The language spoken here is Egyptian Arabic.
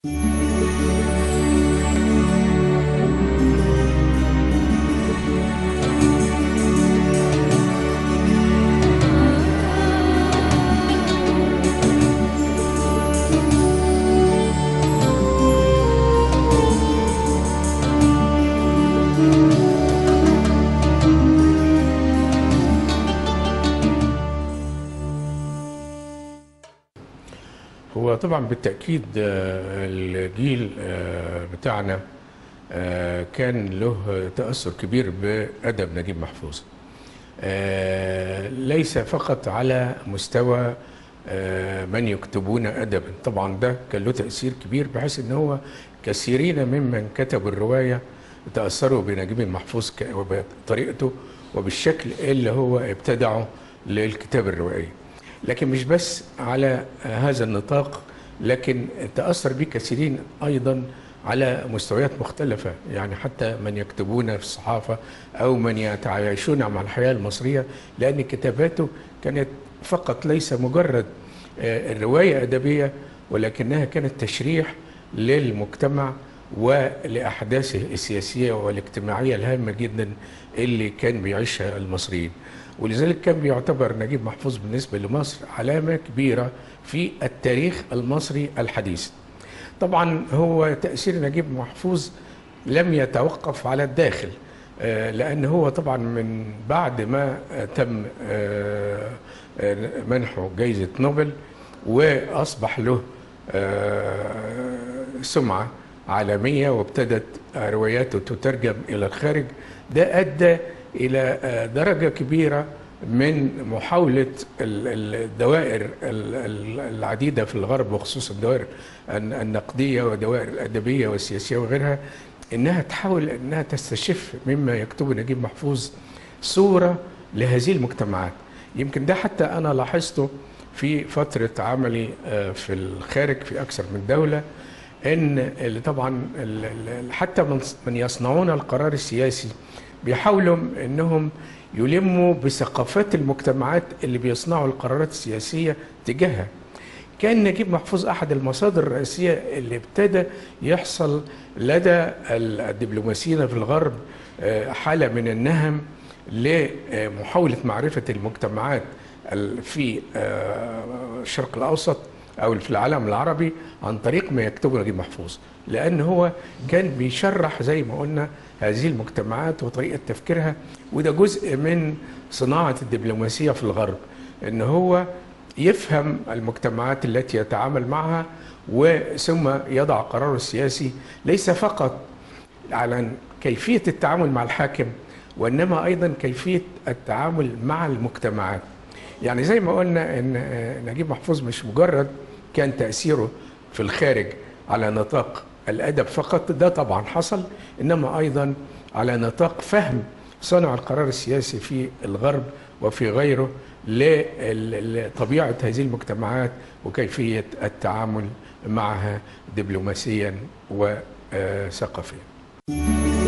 هو طبعا بالتأكيد آه، الجيل آه، بتاعنا آه، كان له تأثر كبير بأدب نجيب محفوظ آه، ليس فقط على مستوى آه، من يكتبون أدبا طبعا ده كان له تأثير كبير بحيث ان هو كثيرين ممن كتبوا الرواية تأثروا بنجيب محفوظ ك- وبطريقته وبالشكل اللي هو ابتدعه للكتاب الروائي لكن مش بس على هذا النطاق لكن تأثر به كثيرين أيضا على مستويات مختلفة يعني حتى من يكتبون في الصحافة أو من يتعايشون مع الحياة المصرية لأن كتاباته كانت فقط ليس مجرد آه، الرواية أدبية ولكنها كانت تشريح للمجتمع ولأحداثه السياسية والاجتماعية الهامة جدا اللي كان بيعيشها المصريين ولذلك كان بيعتبر نجيب محفوظ بالنسبة لمصر علامة كبيرة في التاريخ المصري الحديث طبعا هو تأثير نجيب محفوظ لم يتوقف على الداخل آه، لأن هو طبعا من بعد ما آه، تم آه، آه، منحه جائزة نوبل وأصبح له آه، سمعة عالمية وابتدت رواياته تترجم إلى الخارج ده أدى إلى آه، درجة كبيرة من محاولة ال- ال- الدوائر ال- ال- العديدة في الغرب وخصوصا الدوائر الن- النقدية والدوائر الأدبية والسياسية وغيرها إنها تحاول إنها تستشف مما يكتبه نجيب محفوظ صورة لهذه المجتمعات يمكن ده حتى أنا لاحظته في فترة عملي آه، في الخارج في أكثر من دولة ان اللي طبعا ال- ال- حتى من من يصنعون القرار السياسي بيحاولوا انهم يلموا بثقافات المجتمعات اللي بيصنعوا القرارات السياسيه تجاهها. كان نجيب محفوظ احد المصادر الرئيسيه اللي ابتدى يحصل لدى ال- الدبلوماسيين في الغرب آه، حاله من النهم لمحاوله معرفه المجتمعات ال- في آه، الشرق الاوسط او في العالم العربي عن طريق ما يكتبه نجيب محفوظ لان هو كان بيشرح زي ما قلنا هذه المجتمعات وطريقه تفكيرها وده جزء من صناعه الدبلوماسيه في الغرب ان هو يفهم المجتمعات التي يتعامل معها وثم يضع قراره السياسي ليس فقط على كيفيه التعامل مع الحاكم وانما ايضا كيفيه التعامل مع المجتمعات يعني زي ما قلنا ان آه، نجيب محفوظ مش مجرد كان تاثيره في الخارج على نطاق الادب فقط ده طبعا حصل انما ايضا على نطاق فهم صنع القرار السياسي في الغرب وفي غيره ل- لطبيعه هذه المجتمعات وكيفيه التعامل معها دبلوماسيا وثقافيا